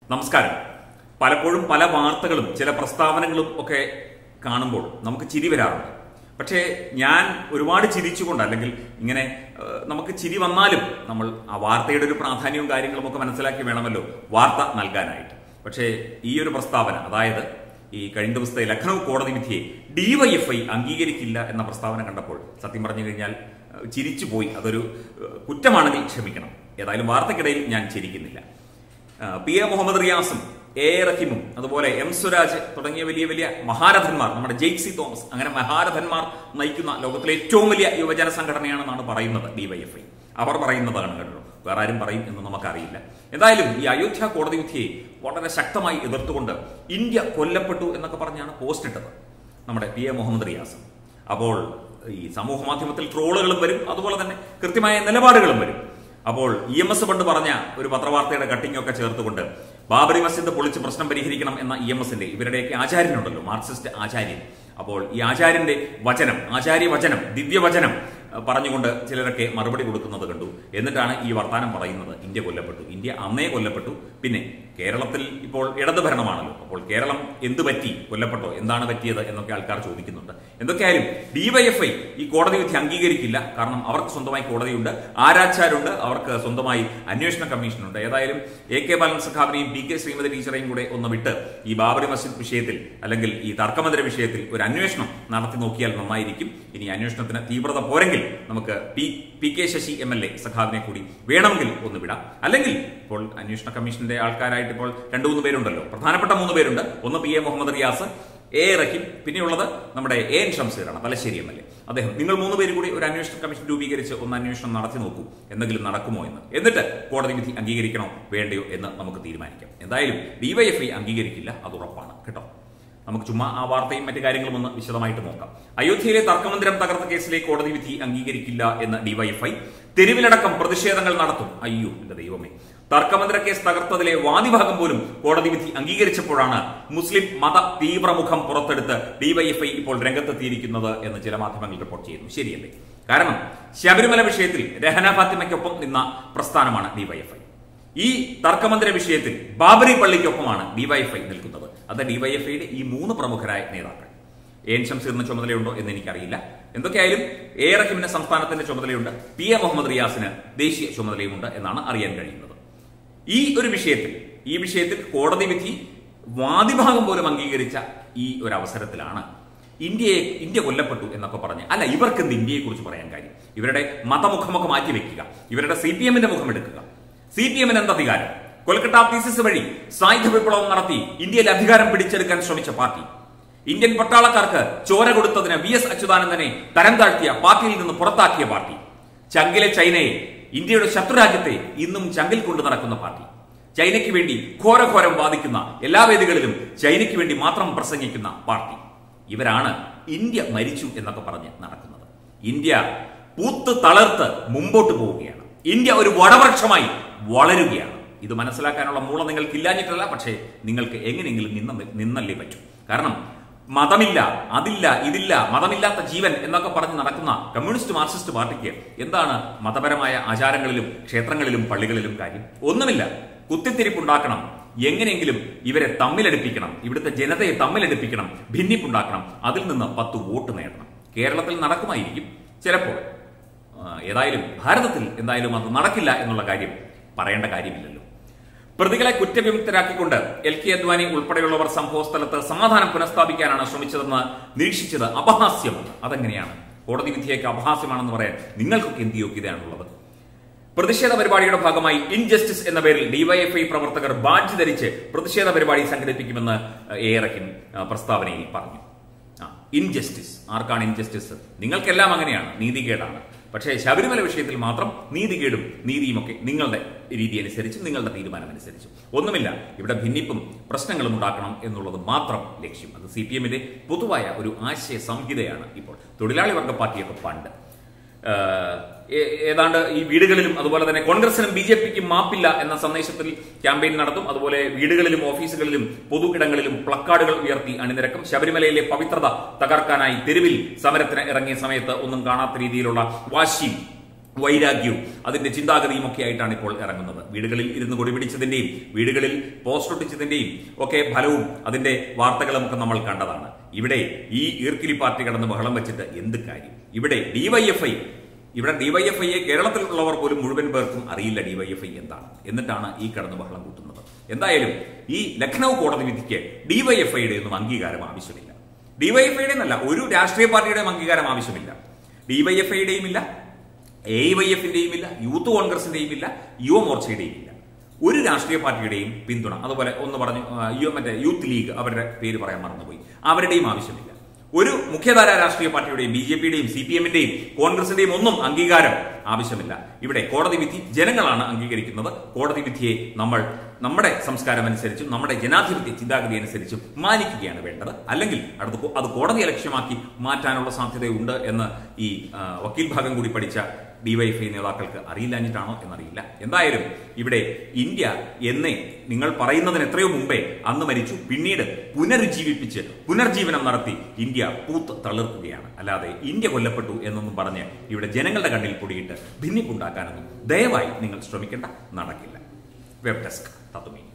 നമസ്കാരം പലപ്പോഴും പല വാർത്തകളും ചില പ്രസ്താവനകളും ഒക്കെ കാണുമ്പോൾ നമുക്ക് ചിരി വരാറുണ്ട് പക്ഷേ ഞാൻ ഒരുപാട് ചിരിച്ചുകൊണ്ട് അല്ലെങ്കിൽ ഇങ്ങനെ ഏഹ്, നമുക്ക് ചിരി വന്നാലും നമ്മൾ ആ വാർത്തയുടെ ഒരു പ്രാധാന്യവും കാര്യങ്ങളും ഒക്കെ മനസ്സിലാക്കി വേണമല്ലോ വാർത്ത നൽകാനായിട്ട് പക്ഷേ ഈ ഒരു പ്രസ്താവന അതായത് ഈ കഴിഞ്ഞ ദിവസത്തെ ലഖ്നൗ കോടതി വിധിയെ ഡിവൈഎഫ്ഐ അംഗീകരിക്കില്ല എന്ന പ്രസ്താവന കണ്ടപ്പോൾ സത്യം പറഞ്ഞു കഴിഞ്ഞാൽ ഏഹ്, ചിരിച്ചു പോയി അതൊരു ഏഹ്, കുറ്റമാണെങ്കിൽ ക്ഷമിക്കണം ഏതായാലും വാർത്തക്കിടയിൽ ഞാൻ ചിരിക്കുന്നില്ല ആ, പി എ മുഹമ്മദ് റിയാസും എ എ റഹീമും അതുപോലെ എം സ്വരാജ് തുടങ്ങിയ വലിയ വലിയ മഹാരഥന്മാർ നമ്മുടെ ജെയ്സി തോമസ് അങ്ങനെ മഹാരഥന്മാർ നയിക്കുന്ന ലോകത്തിലെ ഏറ്റവും വലിയ യുവജന സംഘടനയാണെന്നാണ് പറയുന്നത് ഡിവൈഎഫ്ഐ അവർ പറയുന്നതാണ് കേട്ടോ വേറെ ആരും പറയും എന്ന് നമുക്കറിയില്ല എന്തായാലും ഈ അയോധ്യ കോടതി വിധിയെ വളരെ ശക്തമായി എതിർത്തുകൊണ്ട് ഇന്ത്യ കൊല്ലപ്പെട്ടു എന്നൊക്കെ പറഞ്ഞാണ് പോസ്റ്റ് ഇട്ടത് നമ്മുടെ പി എ മുഹമ്മദ് റിയാസ് അപ്പോൾ ഈ സമൂഹ മാധ്യമത്തിൽ ട്രോളുകളും വരും അതുപോലെ തന്നെ കൃത്യമായ നിലപാടുകളും വരും അപ്പോൾ ഇ എം എസ് പണ്ട് പറഞ്ഞ ഒരു പത്രവാർത്തയുടെ കട്ടിംഗ് ഒക്കെ ചേർത്തുകൊണ്ട് ബാബറി മസ്ജിദ് പൊളിച്ച് പ്രശ്നം പരിഹരിക്കണം എന്ന ഇ എം എസിന്റെ ഇവരുടെയൊക്കെ ആചാര്യനുണ്ടല്ലോ മാർക്സിസ്റ്റ് ആചാര്യൻ അപ്പോൾ ഈ ആചാര്യന്റെ വചനം ആചാര്യ വചനം ദിവ്യവചനം അഹ് പറഞ്ഞുകൊണ്ട് ചിലരൊക്കെ മറുപടി കൊടുക്കുന്നത് കണ്ടു എന്നിട്ടാണ് ഈ വർത്താനം പറയുന്നത് ഇന്ത്യ കൊല്ലപ്പെട്ടു ഇന്ത്യ അന്നേ കൊല്ലപ്പെട്ടു പിന്നെ കേരളത്തിൽ ഇപ്പോൾ ഇടത് ഭരണമാണല്ലോ അപ്പോൾ കേരളം എന്ത് പറ്റി കൊല്ലപ്പെട്ടോ എന്താണ് പറ്റിയത് എന്നൊക്കെ ആൾക്കാർ ചോദിക്കുന്നുണ്ട് എന്തൊക്കെയായാലും ഡിവൈഎഫ്ഐ ഈ കോടതി വിധി അംഗീകരിക്കില്ല കാരണം അവർക്ക് സ്വന്തമായി കോടതിയുണ്ട് ആരാച്ചാരുണ്ട് അവർക്ക് സ്വന്തമായി അന്വേഷണ കമ്മീഷനുണ്ട് ഏതായാലും എ കെ ബാലൻ സഖാവിനെയും പി കെ ശ്രീമതി ടീച്ചറെയും കൂടെ ഒന്ന് വിട്ട് ഈ ബാബറി മസ്ജിദ് വിഷയത്തിൽ അല്ലെങ്കിൽ ഈ തർക്കമന്ദിര വിഷയത്തിൽ ഒരു അന്വേഷണം നടത്തി നോക്കിയാൽ നന്നായിരിക്കും ഇനി അന്വേഷണത്തിന് തീവ്രത പോരെങ്കിൽ നമുക്ക് P P K Sasi M L A സഖാവിനെ കൂടി വേണമെങ്കിൽ ഒന്ന് വിടാം അല്ലെങ്കിൽ ഇപ്പോൾ അന്വേഷണ കമ്മീഷന്റെ ആൾക്കാരായിട്ട് ഇപ്പോൾ രണ്ടു മൂന്ന് പേരുണ്ടല്ലോ പ്രധാനപ്പെട്ട മൂന്ന് പേരുണ്ട് ഒന്ന് P A Muhammad Riyas A Raheem പിന്നെയുള്ളത് നമ്മുടെ എ എൻ ഷംസീറാണ് തലശ്ശേരി എം എൽ എ അദ്ദേഹം നിങ്ങൾ മൂന്ന് പേര് കൂടി ഒരു അന്വേഷണ കമ്മീഷൻ രൂപീകരിച്ച് ഒന്ന് അന്വേഷണം നടത്തി നോക്കൂ എന്തെങ്കിലും നടക്കുമോ എന്ന് എന്നിട്ട് കോടതി വിധി അംഗീകരിക്കണോ വേണ്ടയോ എന്ന് നമുക്ക് തീരുമാനിക്കാം എന്തായാലും ഡിവൈഎഫ്ഐ അംഗീകരിക്കില്ല അത് ഉറപ്പാണ് കേട്ടോ നമുക്ക് ചുമ്മാ ആ വാർത്തയും മറ്റു കാര്യങ്ങളും ഒന്ന് വിശദമായിട്ട് നോക്കാം അയോധ്യയിലെ തർക്കമന്ദിരം തകർത്ത കേസിലെ കോടതി വിധി അംഗീകരിക്കില്ല എന്ന് ഡിവൈഎഫ്ഐ തെരുവിലടക്കം പ്രതിഷേധങ്ങൾ നടത്തും അയ്യോ എന്റെ ദൈവമേ തർക്കമന്ദിര കേസ് തകർത്തതിലെ വാദിഭാഗം പോലും കോടതി വിധി അംഗീകരിച്ചപ്പോഴാണ് മുസ്ലിം മത തീവ്രമുഖം പുറത്തെടുത്ത് ഡിവൈഎഫ്ഐ ഇപ്പോൾ രംഗത്തെത്തിയിരിക്കുന്നത് എന്ന് ചില മാധ്യമങ്ങൾ റിപ്പോർട്ട് ചെയ്യുന്നു ശരിയല്ലേ കാരണം ശബരിമല വിഷയത്തിൽ രഹന ഫാത്തിമയ്ക്കൊപ്പം നിന്ന പ്രസ്ഥാനമാണ് ഡിവൈഎഫ്ഐ ഈ തർക്കമന്ദിര വിഷയത്തിൽ ബാബറി പള്ളിക്കൊപ്പമാണ് ഡിവൈഎഫ്ഐ നിൽക്കുന്നത് അത് ഡിവൈഎഫ്ഐയുടെ ഈ മൂന്ന് പ്രമുഖരായ നേതാക്കൾ എൻ ഷംസീറിന് ചുമതലയുണ്ടോ എന്ന് എനിക്കറിയില്ല എന്തൊക്കെയായാലും എ റഹീമിന് സംസ്ഥാനത്തിന്റെ ചുമതലയുണ്ട് പി എ മുഹമ്മദ് റിയാസിന് ദേശീയ ചുമതലയുമുണ്ട് എന്നാണ് അറിയാൻ കഴിയുന്നത് ഈ ഒരു വിഷയത്തിൽ ഈ വിഷയത്തിൽ കോടതി വിധി വാദിഭാഗം പോലും അംഗീകരിച്ച ഈ ഒരു അവസരത്തിലാണ് ഇന്ത്യയെ ഇന്ത്യ കൊല്ലപ്പെട്ടു എന്നൊക്കെ പറഞ്ഞ് അല്ല ഇവർക്ക് എന്ത് ഇന്ത്യയെ കുറിച്ച് പറയാൻ കാര്യം ഇവരുടെ മതമുഖമൊക്കെ മാറ്റി വെക്കുക ഇവരുടെ സി പി എമ്മിന്റെ മുഖം എടുക്കുക സി പി എമ്മിന് എന്ത് അധികാരം കൊൽക്കത്ത തീസിസ് വഴി സായുധ വിപ്ലവം നടത്തി ഇന്ത്യയിൽ അധികാരം പിടിച്ചെടുക്കാൻ ശ്രമിച്ച പാർട്ടി ഇന്ത്യൻ പട്ടാളക്കാർക്ക് ചോര കൊടുത്തതിന് വി എസ് അച്യുതാനന്ദനെ തരം താഴ്ത്തിയ പാർട്ടിയിൽ നിന്ന് പുറത്താക്കിയ പാർട്ടി ചങ്കിലെ ചൈനയെ ഇന്ത്യയുടെ ശത്രുരാജ്യത്തെ ഇന്നും ചങ്കിൽ കൊണ്ടു നടക്കുന്ന പാർട്ടി ചൈനയ്ക്ക് വേണ്ടി ഘോരഘോരം വാദിക്കുന്ന എല്ലാ വേദികളിലും ചൈനയ്ക്ക് വേണ്ടി മാത്രം പ്രസംഗിക്കുന്ന പാർട്ടി ഇവരാണ് ഇന്ത്യ മരിച്ചു എന്നൊക്കെ പറഞ്ഞ് നടക്കുന്നത് ഇന്ത്യ പൂത്ത് തളർത്ത് മുമ്പോട്ട് പോവുകയാണ് ഇന്ത്യ ഒരു വടവൃക്ഷമായി വളരുകയാണ് ഇത് മനസ്സിലാക്കാനുള്ള മൂള നിങ്ങൾക്ക് ഇല്ലാഞ്ഞിട്ടല്ല പക്ഷേ നിങ്ങൾക്ക് എങ്ങനെയെങ്കിലും നിന്ന നിന്നല്ലേ പറ്റൂ കാരണം മതമില്ല അതില്ല ഇതില്ല മതമില്ലാത്ത ജീവൻ എന്നൊക്കെ പറഞ്ഞ് നടക്കുന്ന കമ്മ്യൂണിസ്റ്റ് മാർക്സിസ്റ്റ് പാർട്ടിക്ക് എന്താണ് മതപരമായ ആചാരങ്ങളിലും ക്ഷേത്രങ്ങളിലും പള്ളികളിലും കാര്യം ഒന്നുമില്ല കുത്തിത്തിരിപ്പുണ്ടാക്കണം എങ്ങനെയെങ്കിലും ഇവരെ തമ്മിലടുപ്പിക്കണം ഇവിടുത്തെ ജനതയെ തമ്മിലടുപ്പിക്കണം ഭിന്നിപ്പുണ്ടാക്കണം അതിൽ നിന്ന് പത്ത് വോട്ട് നേടണം കേരളത്തിൽ നടക്കുമായിരിക്കും ചിലപ്പോൾ ആ, ഏതായാലും ഭാരതത്തിൽ എന്തായാലും അത് നടക്കില്ല എന്നുള്ള കാര്യം പറയേണ്ട കാര്യമില്ലല്ലോ പ്രതികളെ കുറ്റവിമുക്തരാക്കിക്കൊണ്ട് എൽ കെ അദ്വാനി ഉൾപ്പെടെയുള്ളവർ സംഭവ സ്ഥലത്ത് സമാധാനം പുനഃസ്ഥാപിക്കാനാണ് ശ്രമിച്ചതെന്ന് നിരീക്ഷിച്ചത് അപഹാസ്യമാണ് അതെങ്ങനെയാണ് കോടതി വിധിയൊക്കെ അപഹാസ്യമാണെന്ന് പറയാൻ നിങ്ങൾക്കൊക്കെ എന്ത് യോഗ്യതയാണുള്ളത് പ്രതിഷേധ പരിപാടിയുടെ ഭാഗമായി ഇൻജസ്റ്റിസ് എന്ന പേരിൽ ഡിവൈഎഫ്ഐ പ്രവർത്തകർ ബാഡ്ജ് ധരിച്ച് പ്രതിഷേധ പരിപാടി സംഘടിപ്പിക്കുമെന്ന് എ റഹിം ആ, പ്രസ്താവനയിൽ പറഞ്ഞു ആ ഇൻജസ്റ്റിസ് ആർക്കാണ് ഇൻജസ്റ്റിസ് നിങ്ങൾക്കെല്ലാം അങ്ങനെയാണ് നീതികേടാണ് പക്ഷേ ശബരിമല വിഷയത്തിൽ മാത്രം നീതികേടും നീതിയുമൊക്കെ നിങ്ങളുടെ രീതി അനുസരിച്ചും നിങ്ങളുടെ തീരുമാനം അനുസരിച്ചും ഒന്നുമില്ല ഇവിടെ ഭിന്നിപ്പും പ്രശ്നങ്ങളും ഉണ്ടാക്കണം എന്നുള്ളത് മാത്രം ലക്ഷ്യം അത് സി പി എമ്മിന്റെ പൊതുവായ ഒരു ആശയ സംഹിതയാണ് ഇപ്പോൾ തൊഴിലാളി വർഗ പാർട്ടിയൊക്കെ പണ്ട് ഏഹ്, ഏ- ഏതാണ്ട് ഈ വീടുകളിലും അതുപോലെ തന്നെ കോൺഗ്രസിനും ബി ജെ പിക്കും മാപ്പില്ല എന്ന സന്ദേശത്തിൽ ക്യാമ്പയിൻ നടത്തും അതുപോലെ വീടുകളിലും ഓഫീസുകളിലും പൊതു ഇടങ്ങളിലും പ്ലക്കാർഡുകൾ ഉയർത്തി അണിനിരക്കും ശബരിമലയിലെ പവിത്രത തകർക്കാനായി തെരുവിൽ സമരത്തിന് ഇറങ്ങിയ സമയത്ത് ഒന്നും കാണാത്ത രീതിയിലുള്ള വാശിയും വൈരാഗ്യവും അതിന്റെ ചിന്താഗതിയും ഒക്കെ ആയിട്ടാണ് ഇപ്പോൾ ഇറങ്ങുന്നത് വീടുകളിൽ ഇരുന്ന് കൊടിപിടിച്ചതിന്റെയും വീടുകളിൽ പോസ്റ്റ് ഒട്ടിച്ചതിന്റെയും ഒക്കെ ഫലവും അതിന്റെ വാർത്തകളും ഒക്കെ നമ്മൾ കണ്ടതാണ് ഇവിടെ ഈ ഈർക്കിലി പാർട്ടി കടന്ന് ബഹളം വെച്ചിട്ട് എന്ത് കാര്യം ഇവിടെ ഡിവൈഎഫ്ഐ ഇവിടെ ഡിവൈഎഫ്ഐയെ കേരളത്തിലുള്ളവർ പോലും മുഴുവൻ പേർക്കും അറിയില്ല ഡിവൈഎഫ്ഐ എന്താണ് എന്നിട്ടാണ് ഈ കടന്ന് ബഹളം കൂട്ടുന്നത് എന്തായാലും ഈ ലക്നൗ കോടതി വിധിക്ക് ഡിവൈഎഫ്ഐയുടെ ഒന്നും അംഗീകാരം ആവശ്യമില്ല ഡിവൈഎഫ്ഐയുടെ എന്നല്ല ഒരു രാഷ്ട്രീയ പാർട്ടിയുടെയും അംഗീകാരം ആവശ്യമില്ല ഡിവൈഎഫ്ഐയുടെയും ഇല്ല എ വൈ എഫിന്റെയും ഇല്ല യൂത്ത് കോൺഗ്രസിന്റെയും ഇല്ല യുവമോർച്ചയുടെയും ഇല്ല ഒരു രാഷ്ട്രീയ പാർട്ടിയുടെയും പിന്തുണ അതുപോലെ ഒന്ന് പറഞ്ഞു ആ, യു- മറ്റേ യൂത്ത് ലീഗ് അവരുടെ പേര് പറയാൻ മറന്നുപോയി അവരുടെയും ആവശ്യമില്ല ഒരു മുഖ്യധാര രാഷ്ട്രീയ പാർട്ടിയുടെയും ബി ജെ പിയുടെയും സി പി എമ്മിന്റെയും കോൺഗ്രസിന്റെയും ഒന്നും അംഗീകാരം ആവശ്യമില്ല ഇവിടെ കോടതി വിധി ജനങ്ങളാണ് അംഗീകരിക്കുന്നത് കോടതി വിധിയെ നമ്മൾ നമ്മുടെ സംസ്കാരം അനുസരിച്ചും നമ്മുടെ ജനാധിപത്യ ചിന്താഗതി അനുസരിച്ചും മാനിക്കുകയാണ് വേണ്ടത് അല്ലെങ്കിൽ അടുത്ത് കോ- അത് കോടതിയെ ലക്ഷ്യമാക്കി മാറ്റാനുള്ള സാധ്യതയുണ്ട് എന്ന് ഈ ആ, വക്കീൽ ഭാഗം കൂടി പഠിച്ച ഡിവൈഎഫ്ഐ നേതാക്കൾക്ക് അറിയില്ലാഞ്ഞിട്ടാണോ എന്നറിയില്ല എന്തായാലും ഇവിടെ ഇന്ത്യ എന്നേ നിങ്ങൾ പറയുന്നതിന് എത്രയോ മുമ്പേ അന്ന് മരിച്ചു പിന്നീട് പുനരുജ്ജീവിപ്പിച്ച് പുനർജീവനം നടത്തി ഇന്ത്യ പൂത്ത് തളിർക്കുകയാണ് അല്ലാതെ ഇന്ത്യ കൊല്ലപ്പെട്ടു എന്നൊന്നും പറഞ്ഞ് ഇവിടെ ജനങ്ങളുടെ കണ്ണിൽ പൊടിയിട്ട് ഭിന്നിപ്പുണ്ടാക്കാനൊന്നും ദയവായി നിങ്ങൾ ശ്രമിക്കേണ്ട നടക്കില്ല വെബ് ഡെസ്ക് തത്തുമീ